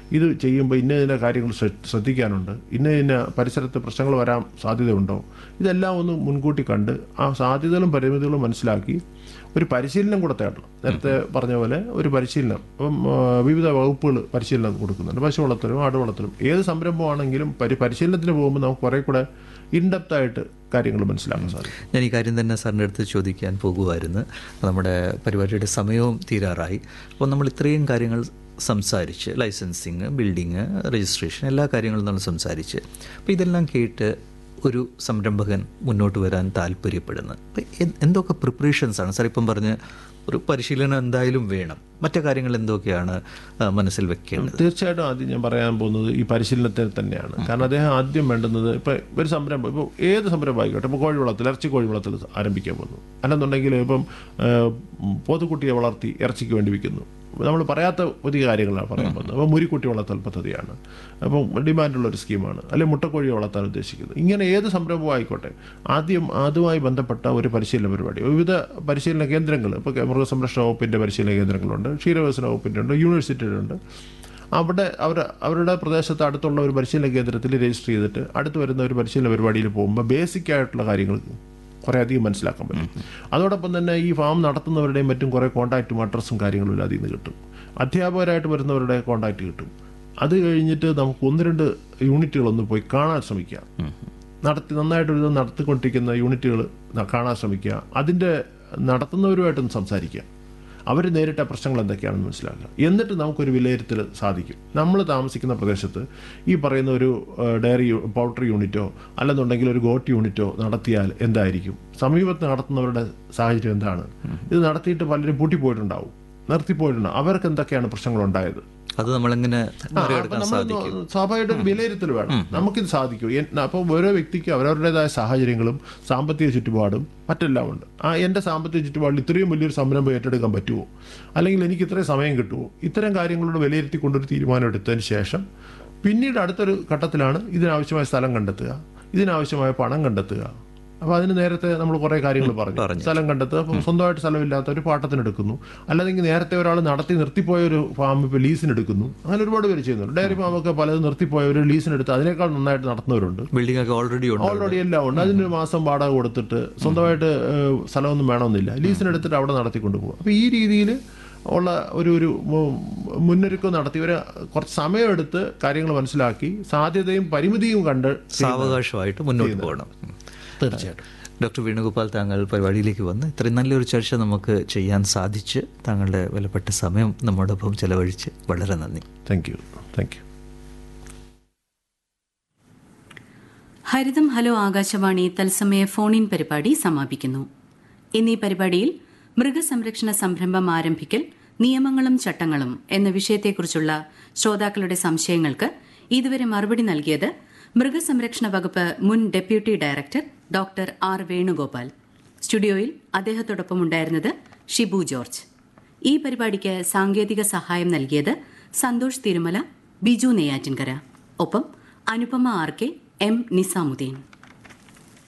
ഇത് ചെയ്യുമ്പോൾ ഇന്ന ഇന്ന കാര്യങ്ങൾ ശ്ര- ശ്രദ്ധിക്കാനുണ്ട് ഇന്ന ഇന്ന പരിസരത്ത് പ്രശ്നങ്ങൾ വരാൻ സാധ്യതയുണ്ടോ ഇതെല്ലാം ഒന്ന് മുൻകൂട്ടി കണ്ട് ആ സാധ്യതകളും പരിമിതികളും മനസ്സിലാക്കി ഒരു പരിശീലനം കൂടെ തേടണം നേരത്തെ പറഞ്ഞ പോലെ ഒരു പരിശീലനം അപ്പം ആ, വിവിധ വകുപ്പുകൾ പരിശീലനം കൊടുക്കുന്നുണ്ട് പശു വളർത്തലും ആട് വളർത്തലും ഏത് സംരംഭമാണെങ്കിലും പരി പരിശീലനത്തിന് പോകുമ്പോൾ നമുക്ക് കുറേ കൂടെ ഇൻഡെപ്ത് ആയിട്ട് കാര്യങ്ങൾ മനസ്സിലാക്കാൻ സാധിക്കും ഞാൻ ഈ കാര്യം തന്നെ സാറിൻ്റെ അടുത്ത് ചോദിക്കാൻ പോകുമായിരുന്നു നമ്മുടെ പരിപാടിയുടെ സമയവും തീരാറായി അപ്പോൾ നമ്മൾ ഇത്രയും കാര്യങ്ങൾ സംസാരിച്ച് ലൈസൻസിങ് ബിൽഡിങ് രജിസ്ട്രേഷൻ എല്ലാ കാര്യങ്ങളും നമ്മൾ സംസാരിച്ച് അപ്പോൾ ഇതെല്ലാം കേട്ട് ഒരു സംരംഭകൻ മുന്നോട്ട് വരാൻ താല്പര്യപ്പെടുന്നത് അപ്പോൾ എ- എന്തൊക്കെ പ്രിപ്പറേഷൻസ് ആണ് സാർ ഇപ്പം പറഞ്ഞ് ഒരു പരിശീലനം എന്തായാലും വേണം മറ്റു കാര്യങ്ങൾ എന്തൊക്കെയാണ് ആ, മനസ്സിൽ വെക്കേണ്ടത് തീർച്ചയായിട്ടും ആദ്യം ഞാൻ പറയാൻ പോകുന്നത് ഈ പരിശീലനത്തിൽ തന്നെയാണ് കാരണം അദ്ദേഹം ആദ്യം വേണ്ടുന്നത് ഇപ്പൊ ഒരു സംരംഭം ഇപ്പോൾ ഏത് സംരംഭം ആയിക്കോട്ടെ ഇപ്പോൾ കോഴി വളർത്തൽ ഇറച്ചി കോഴി വളർത്തൽ ആരംഭിക്കാൻ പോകുന്നു അല്ലെന്നുണ്ടെങ്കിൽ ഇപ്പം ആ, പോത്തുകുട്ടിയെ വളർത്തി ഇറച്ചിക്ക് വേണ്ടി വിൽക്കുന്നു നമ്മൾ പറയാത്ത പുതിയ കാര്യങ്ങളാണ് പറയാൻ പോകുന്നത് അപ്പോൾ മുരിക്കുട്ടി വളർത്തൽ പദ്ധതിയാണ് അപ്പം ഡിമാൻഡുള്ള ഒരു സ്കീമാണ് അല്ലെങ്കിൽ മുട്ടക്കോഴിയെ വളർത്താൻ ഉദ്ദേശിക്കുന്നത് ഇങ്ങനെ ഏത് സംരംഭവും ആയിക്കോട്ടെ ആദ്യം അതുമായി ബന്ധപ്പെട്ട ഒരു പരിശീലന പരിപാടി വിവിധ പരിശീലന കേന്ദ്രങ്ങൾ ഇപ്പോൾ മൃഗസംരക്ഷണ വകുപ്പിൻ്റെ പരിശീലന കേന്ദ്രങ്ങളുണ്ട് ക്ഷീരവികസന വകുപ്പിൻ്റെ ഉണ്ട് യൂണിവേഴ്സിറ്റിയുടെ അവിടെ അവർ അവരുടെ പ്രദേശത്ത് അടുത്തുള്ള ഒരു പരിശീലന കേന്ദ്രത്തിൽ രജിസ്റ്റർ ചെയ്തിട്ട് അടുത്ത് വരുന്ന ഒരു പരിശീലന പരിപാടിയിൽ പോകുമ്പോൾ ബേസിക് ആയിട്ടുള്ള കാര്യങ്ങൾ കുറേ അധികം മനസ്സിലാക്കാൻ പറ്റും അതോടൊപ്പം തന്നെ ഈ ഫാം നടത്തുന്നവരുടെയും മറ്റും കുറേ കോൺടാക്റ്റും അഡ്രസ്സും കാര്യങ്ങളും എല്ലാം അതിൽ നിന്ന് കിട്ടും അധ്യാപകരായിട്ട് വരുന്നവരുടെ കോൺടാക്റ്റ് കിട്ടും അത് കഴിഞ്ഞിട്ട് നമുക്ക് ഒന്ന് രണ്ട് യൂണിറ്റുകളൊന്ന് പോയി കാണാൻ ശ്രമിക്കാം നടത്തി നന്നായിട്ട് ഇത് നടത്തിക്കൊണ്ടിരിക്കുന്ന യൂണിറ്റുകൾ കാണാൻ ശ്രമിക്കുക അതിൻ്റെ നടത്തുന്നവരുമായിട്ടൊന്ന് സംസാരിക്കുക അവർ നേരിട്ട പ്രശ്നങ്ങൾ എന്തൊക്കെയാണെന്ന് മനസ്സിലാക്കുക എന്നിട്ട് നമുക്കൊരു വിലയിരുത്തൽ സാധിക്കും നമ്മൾ താമസിക്കുന്ന പ്രദേശത്ത് ഈ പറയുന്ന ഒരു ഏഹ്, ഡയറി യു- പൗൾട്രി യൂണിറ്റോ അല്ലെന്നുണ്ടെങ്കിൽ ഒരു ഗോട്ട് യൂണിറ്റോ നടത്തിയാൽ എന്തായിരിക്കും സമീപത്ത് നടത്തുന്നവരുടെ സാഹചര്യം എന്താണ് ഇത് നടത്തിയിട്ട് പലരും പൂട്ടിപ്പോയിട്ടുണ്ടാവും നിർത്തിപ്പോയിട്ടുണ്ടാവും അവർക്ക് എന്തൊക്കെയാണ് പ്രശ്നങ്ങൾ ഉണ്ടായത് അത് നമ്മളെങ്ങനെ ആ, മറികടക്കാൻ അപ്പൊ നമ്മള് സാധിക്കും സ്വാഭാവികമായിട്ട് ഒരു വിലയിരുത്തൽ വേണം നമുക്കിത് സാധിക്കും എൻ- അപ്പോൾ ഓരോ വ്യക്തിക്ക് അവരവരുടേതായ സാഹചര്യങ്ങളും സാമ്പത്തിക ചുറ്റുപാടും മറ്റെല്ലാം ഉണ്ട് ആ എൻ്റെ സാമ്പത്തിക ചുറ്റുപാടിൽ ഇത്രയും വലിയൊരു സംരംഭം ഏറ്റെടുക്കാൻ പറ്റുമോ അല്ലെങ്കിൽ എനിക്ക് ഇത്രയും സമയം കിട്ടുമോ ഇത്തരം കാര്യങ്ങളോട് വിലയിരുത്തിക്കൊണ്ടൊരു തീരുമാനം എടുത്തതിന് ശേഷം പിന്നീട് അടുത്തൊരു ഘട്ടത്തിലാണ് ഇതിനാവശ്യമായ സ്ഥലം കണ്ടെത്തുക ഇതിനാവശ്യമായ പണം കണ്ടെത്തുക അപ്പോൾ അതിന് നേരത്തെ നമ്മൾ കുറേ കാര്യങ്ങൾ പറഞ്ഞു സ്ഥലം കണ്ടെത്തുക അപ്പം സ്വന്തമായിട്ട് സ്ഥലമില്ലാത്ത ഒരു പാട്ടത്തിനെടുക്കുന്നു അല്ലെങ്കിൽ നേരത്തെ ഒരാൾ നടത്തി നിർത്തിപ്പോയ ഒരു ഫാം ഇപ്പോൾ ലീസിനെടുക്കുന്നു അങ്ങനെ ഒരുപാട് പേര് ചെയ്യുന്നുണ്ട് ഡയറി ഫാമൊക്കെ പലതും നിർത്തിപ്പോയ ഒരു ലീസിനെടുത്ത് അതിനേക്കാൾ നന്നായിട്ട് നടത്തുന്നവരുണ്ട് ബിൽഡിംഗ് ഒക്കെ ഓൾറെഡി ഉണ്ട് ഓൾറെഡി എല്ലാം ഉണ്ട് അതിന് ഒരു മാസം വാടക കൊടുത്തിട്ട് സ്വന്തമായിട്ട് ഏഹ്, സ്ഥലമൊന്നും വേണമെന്നില്ല ലീസിനെടുത്തിട്ട് അവിടെ നടത്തിക്കൊണ്ട് പോകും അപ്പോൾ ഈ രീതിയിൽ ഉള്ള ഒരു ഒരു മു- മുന്നൊരുക്കം നടത്തി ഒരു കുറച്ച് സമയമെടുത്ത് കാര്യങ്ങൾ മനസ്സിലാക്കി സാധ്യതയും പരിമിതിയും കണ്ട് സാവകാശമായിട്ട് മുന്നോട്ട് പോകണം തീർച്ചയായിട്ടും ഡോക്ടർ വേണുഗോപാൽ താങ്കൾ പരിപാടിയിലേക്ക് വന്ന് ഇത്രയും നല്ലൊരു ചർച്ച നമുക്ക് ചെയ്യാൻ സാധിച്ച് താങ്കളുടെ വിലപ്പെട്ട സമയം നമ്മോടൊപ്പം ചെലവഴിച്ച് വളരെ നന്ദി thank you thank you Haritham hello Akashvani തത്സമയ ഫോൺ ഇൻ പരിപാടി സമാപിക്കുന്നു ഇന്നീ പരിപാടിയിൽ മൃഗസംരക്ഷണ സംരംഭം ആരംഭിക്കൽ നിയമങ്ങളും ചട്ടങ്ങളും എന്ന വിഷയത്തെക്കുറിച്ചുള്ള ശ്രോതാക്കളുടെ സംശയങ്ങൾക്ക് ഇതുവരെ മറുപടി നൽകിയത് മൃഗസംരക്ഷണ വകുപ്പ് മുൻ deputy director doctor R Venugopal സ്റ്റുഡിയോയിൽ അദ്ദേഹത്തോടൊപ്പം ഉണ്ടായിരുന്നത് ഷിബു ജോർജ് ഈ പരിപാടിക്ക് സാങ്കേതിക സഹായം നൽകിയത് സന്തോഷ് തിരുമല ബിജു നെയ്യാറ്റിൻകര ഒപ്പം Anupama R K M Nizamuddin